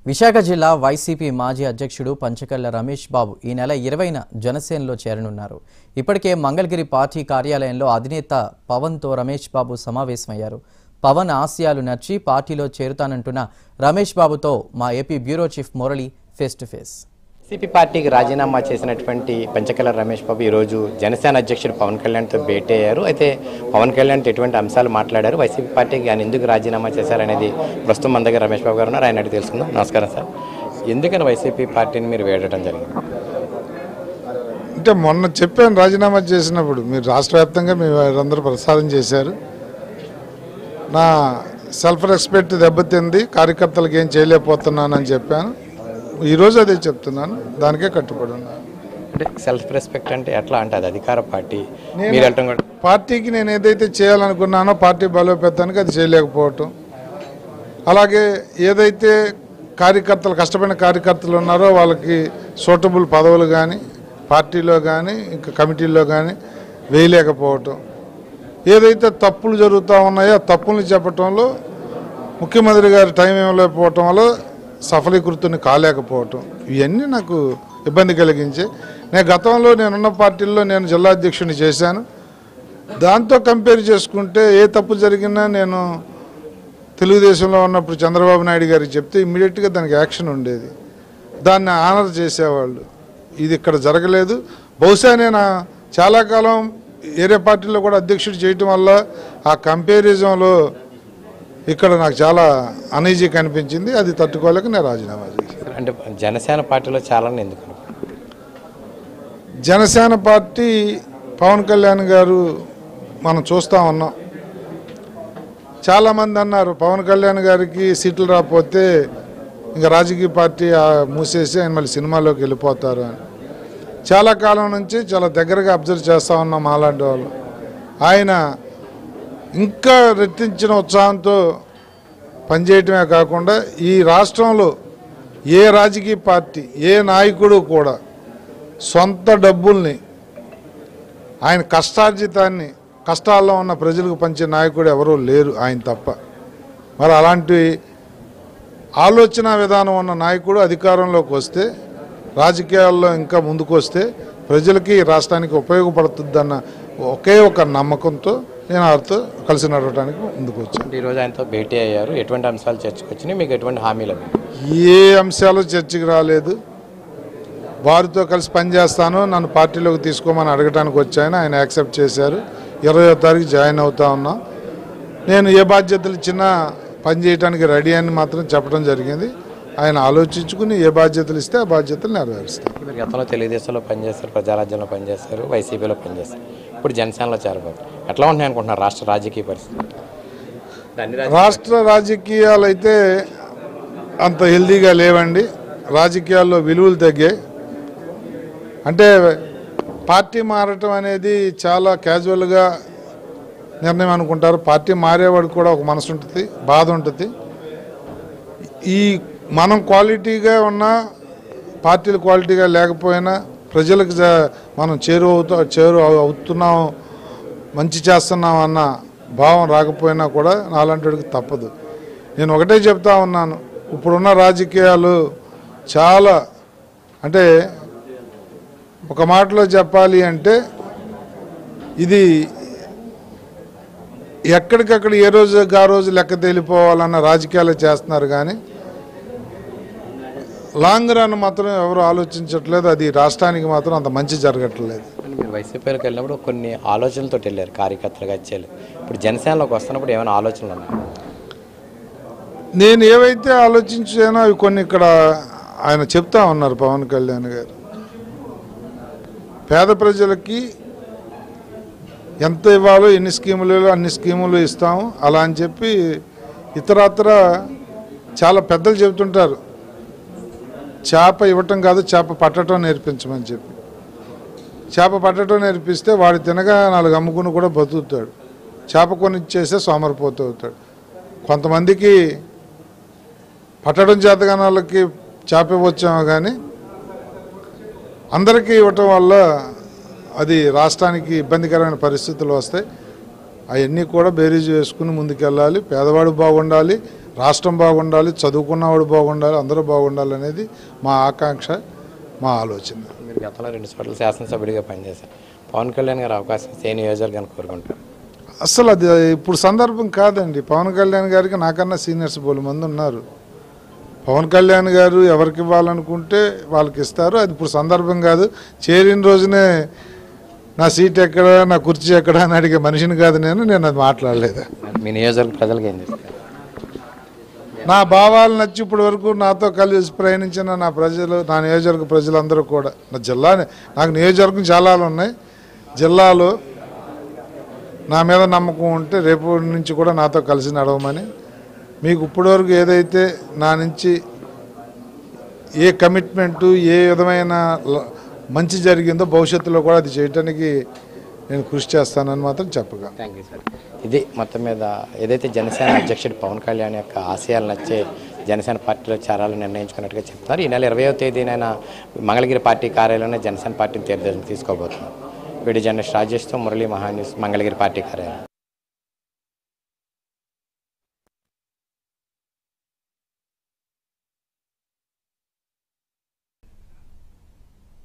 విశాఖ జిల్లా వైసీపీ మాజీ అధ్యక్షుడు పంచకల్ల రమేష్ బాబు ఈ నెల ఇరవైన జనసేనలో చేరనున్నారు ఇప్పటికే మంగళగిరి పార్టీ కార్యాలయంలో అధినేత పవన్తో రమేష్ బాబు సమావేశమయ్యారు పవన్ ఆశయాలు నచ్చి పార్టీలో చేరుతానంటున్న రమేష్ బాబుతో మా AP bureau chief Murali face to face CP పార్టీకి రాజీనామా చేసినటువంటి పంచకల రమేష్ బాబు ఈరోజు జనసేన అధ్యక్షుడు పవన్ కళ్యాణ్తో భేటీ అయ్యారు అయితే పవన్ కళ్యాణ్తో ఎటువంటి అంశాలు మాట్లాడారు వైసీపీ పార్టీకి ఆయన ఎందుకు రాజీనామా చేశారనేది ప్రస్తుతం మన దగ్గర రమేష్ బాబు గారు ఉన్నారు ఆయన అడిగి తెలుసుకుందాం నమస్కారం సార్ ఎందుకని వైసీపీ పార్టీని మీరు వేడటం జరిగింది అంటే మొన్న చెప్పాను రాజీనామా చేసినప్పుడు మీరు రాష్ట్ర వ్యాప్తంగా మీ వారందరూ ప్రసారం చేశారు నా సెల్ఫ్ రెస్పెక్ట్ దెబ్బతింది కార్యకర్తలకు ఏం చేయలేకపోతున్నానని చెప్పాను ఈరోజు అదే చెప్తున్నాను దానికే కట్టుబడి ఉన్నాను అంటే సెల్ఫ్ రెస్పెక్ట్ అంటే ఎట్లా అంటే అది అధికార పార్టీ మీరు వెళ్ళటం కూడా పార్టీకి నేను ఏదైతే చేయాలనుకున్నానో పార్టీ బలోపేతానికి అది చేయలేకపోవటం అలాగే ఏదైతే కార్యకర్తలు కష్టపడిన కార్యకర్తలు ఉన్నారో వాళ్ళకి సూటబుల్ పదవులు కానీ పార్టీలో కానీ ఇంకా కమిటీల్లో కానీ వేయలేకపోవటం ఏదైతే తప్పులు జరుగుతూ ఉన్నాయో ఆ తప్పుల్ని చెప్పటంలో ముఖ్యమంత్రి గారి టైం ఇవ్వలేకపోవటం వల్ల సఫలీకృతుని కాలేకపోవటం ఇవన్నీ నాకు ఇబ్బంది కలిగించి నేను గతంలో నేనున్న పార్టీల్లో నేను జిల్లా అధ్యక్షుడిని చేశాను దాంతో కంపేర్ చేసుకుంటే ఏ తప్పు జరిగినా నేను తెలుగుదేశంలో ఉన్నప్పుడు చంద్రబాబు నాయుడు గారికి చెప్తే ఇమ్మీడియట్గా దానికి యాక్షన్ ఉండేది దాన్ని ఆనర్ చేసేవాళ్ళు ఇది ఇక్కడ జరగలేదు బహుశా నేను చాలా కాలం వేరే పార్టీలో కూడా అధ్యక్షుడు చేయటం వల్ల ఆ కంపారిజంలో ఇక్కడ నాకు చాలా అనీజీ కనిపించింది అది తట్టుకోలేక నేను రాజీనామా చేశాను అంటే జనసేన పార్టీలో చాలా ఎందుకు జనసేన పార్టీ పవన్ కళ్యాణ్ గారు మనం చూస్తూ ఉన్నాం చాలామంది అన్నారు పవన్ కళ్యాణ్ గారికి సీట్లు రాకపోతే ఇంకా రాజకీయ పార్టీ ఆ, మూసేసి ఆయన మళ్ళీ సినిమాలోకి వెళ్ళిపోతారు అని చాలా కాలం నుంచి చాలా దగ్గరగా అబ్జర్వ్ చేస్తూ ఉన్నాం అలాంటి వాళ్ళు ఆయన ఇంకా రెట్టించిన ఉత్సాహంతో పనిచేయటమే కాకుండా ఈ రాష్ట్రంలో ఏ రాజకీయ పార్టీ ఏ నాయకుడు కూడా సొంత డబ్బుల్ని ఆయన కష్టార్జితాన్ని కష్టాల్లో ఉన్న ప్రజలకు పంచే నాయకుడు ఎవరూ లేరు ఆయన తప్ప మరి అలాంటి ఆలోచన విధానం ఉన్న నాయకుడు అధికారంలోకి వస్తే రాజకీయాల్లో ఇంకా ముందుకు వస్తే ప్రజలకి ఈ రాష్ట్రానికి ఉపయోగపడుతుందన్న ఒకే ఒక నమ్మకంతో నేను వారితో కలిసి నడవడానికి ముందుకు వచ్చాను అంటే ఈరోజు ఆయనతో భేటీ అయ్యారు ఎటువంటి అంశాలు చర్చకొచ్చినాయి మీకు ఎటువంటి హామీలు అవి ఏ అంశాలు చర్చకి రాలేదు వారితో కలిసి పనిచేస్తాను నన్ను పార్టీలోకి తీసుకోమని అడగడానికి వచ్చాను ఆయన యాక్సెప్ట్ చేశారు ఇరవయో తారీఖు జాయిన్ అవుతా ఉన్నా నేను ఏ బాధ్యతలు ఇచ్చినా పని చేయడానికి రెడీ అని మాత్రం చెప్పడం జరిగింది ఆయన ఆలోచించుకుని ఏ బాధ్యతలు ఇస్తే ఆ బాధ్యతలు నెరవేరుస్తాను మీరు గతంలో తెలుగుదేశంలో పనిచేస్తారు ప్రజారాజ్యంలో పనిచేస్తారు వైసీపీలో పనిచేస్తారు ఇప్పుడు జనసేనలో చేరబోతారు ఎట్లా ఉంటాయి అనుకుంటున్నారు రాష్ట్ర రాజకీయ పరిస్థితి అన్ని రాజకీయ రాష్ట్ర రాజకీయాలు అయితే అంత హెల్దీగా లేవండి రాజకీయాల్లో విలువలు తగ్గాయి అంటే పార్టీ మారటం అనేది చాలా క్యాజువల్గా నిర్ణయం అనుకుంటారు పార్టీ మారేవాడికి కూడా ఒక మనసు ఉంటుంది బాధ ఉంటుంది ఈ మనం క్వాలిటీగా ఉన్న పార్టీలు క్వాలిటీగా లేకపోయినా ప్రజలకు జ- మనం చేరు అవుతూ చేరు అవుతున్నాం మంచి చేస్తున్నాం అన్న భావం రాకపోయినా కూడా నాలాంటివాడికి తప్పదు నేను ఒకటే చెప్తా ఉన్నాను ఇప్పుడున్న రాజకీయాలు చాలా అంటే ఒక మాటలో చెప్పాలి అంటే ఇది ఎక్కడికక్కడ ఏ రోజు ఆ రోజు లెక్క తేలిపోవాలన్న రాజకీయాలు చేస్తున్నారు కానీ లాంగ్ రన్ మాత్రం ఎవరు ఆలోచించట్లేదు అది రాష్ట్రానికి మాత్రం అంత మంచి జరగట్లేదు అని మీరు వైసీపీలోకి వెళ్ళినప్పుడు కొన్ని ఆలోచనలతో వెళ్ళారు కార్యకర్తలుగా వచ్చేయాలి ఇప్పుడు జనసేనలోకి వస్తున్నప్పుడు ఏమైనా ఆలోచనలు ఉన్నాయి నేను ఏవైతే ఆలోచించానో అవి కొన్ని ఇక్కడ ఆయన చెప్తా ఉన్నారు పవన్ కళ్యాణ్ గారు పేద ప్రజలకి ఎంత ఇవ్వాలో ఎన్ని స్కీములు ఇవ్వాలో అన్ని స్కీములు ఇస్తాము అలా అని చెప్పి ఇతరత్ర చాలా పెద్దలు చెబుతుంటారు చేప ఇవ్వటం కాదు చేప పట్టడం నేర్పించమని చెప్పి చేప పట్టడం నేర్పిస్తే వాడు తినగా నాలుగు అమ్ముకుని కూడా బతుకుతాడు చేప కొని ఇచ్చేస్తే సోమరిపోతూ అవుతాడు కొంతమందికి పట్టడం చేతగాని వాళ్ళకి చేప ఇవ్వచ్చామో కానీ అందరికీ ఇవ్వటం వల్ల అది రాష్ట్రానికి ఇబ్బందికరమైన పరిస్థితులు వస్తాయి అవన్నీ కూడా బేరీజు వేసుకుని ముందుకెళ్ళాలి పేదవాడు బాగుండాలి రాష్ట్రం బాగుండాలి చదువుకున్నవాడు బాగుండాలి అందరూ బాగుండాలి అనేది మా ఆకాంక్ష మా ఆలోచన మీరు గతంలో రెండు చోట్ల శాసనసభ్యుడిగా పనిచేశారు పవన్ కళ్యాణ్ గారు అవకాశం ఇస్తే ఏ నియోజకవర్గాన్ని కోరుకుంటారు అసలు అది ఇప్పుడు సందర్భం కాదండి పవన్ కళ్యాణ్ గారికి నాకన్నా సీనియర్స్ బోలు మంది ఉన్నారు పవన్ కళ్యాణ్ గారు ఎవరికి ఇవ్వాలనుకుంటే వాళ్ళకి ఇస్తారు అది ఇప్పుడు సందర్భం కాదు చేరిన రోజునే నా సీట్ ఎక్కడ నా కుర్చీ ఎక్కడ అని అడిగే మనిషిని కాదు నేను నేను అది మాట్లాడలేదు మీ నియోజకవర్గ ప్రజలకు ఏం చెప్తారు నా భావాలు నచ్చి ఇప్పటి వరకు నాతో కలిసి ప్రయాణించిన నా ప్రజలు నా నియోజకవర్గ ప్రజలందరూ కూడా నా జిల్లానే నాకు నియోజకవర్గం చాలా ఉన్నాయి జిల్లాలో నా మీద నమ్మకం ఉంటే రేపు నుంచి కూడా నాతో కలిసి నడవమని మీకు ఇప్పటివరకు ఏదైతే నా నుంచి ఏ కమిట్మెంటు ఏ విధమైన ల- మంచి జరిగిందో భవిష్యత్తులో కూడా అది చేయటానికి నేను కృషి చేస్తానని మాత్రం చెప్పగలను థ్యాంక్ యూ సార్ ఇది మొత్తం మీద ఏదైతే జనసేన అధ్యక్షుడు పవన్ కళ్యాణ్ యొక్క ఆశయాలు నచ్చే జనసేన పార్టీలో చేరాలని నిర్ణయించుకున్నట్టుగా చెప్తున్నారు ఈ నెల ఇరవయో తేదీనైనా మంగళగిరి పార్టీ కార్యాలయంలో జనసేన పార్టీని తీర్థం తీసుకోబోతున్నారు వీడి జర్నలిస్ట్ రాజేష్తో మురళీ మహాన్యూస్ మంగళగిరి పార్టీ కార్యాలయం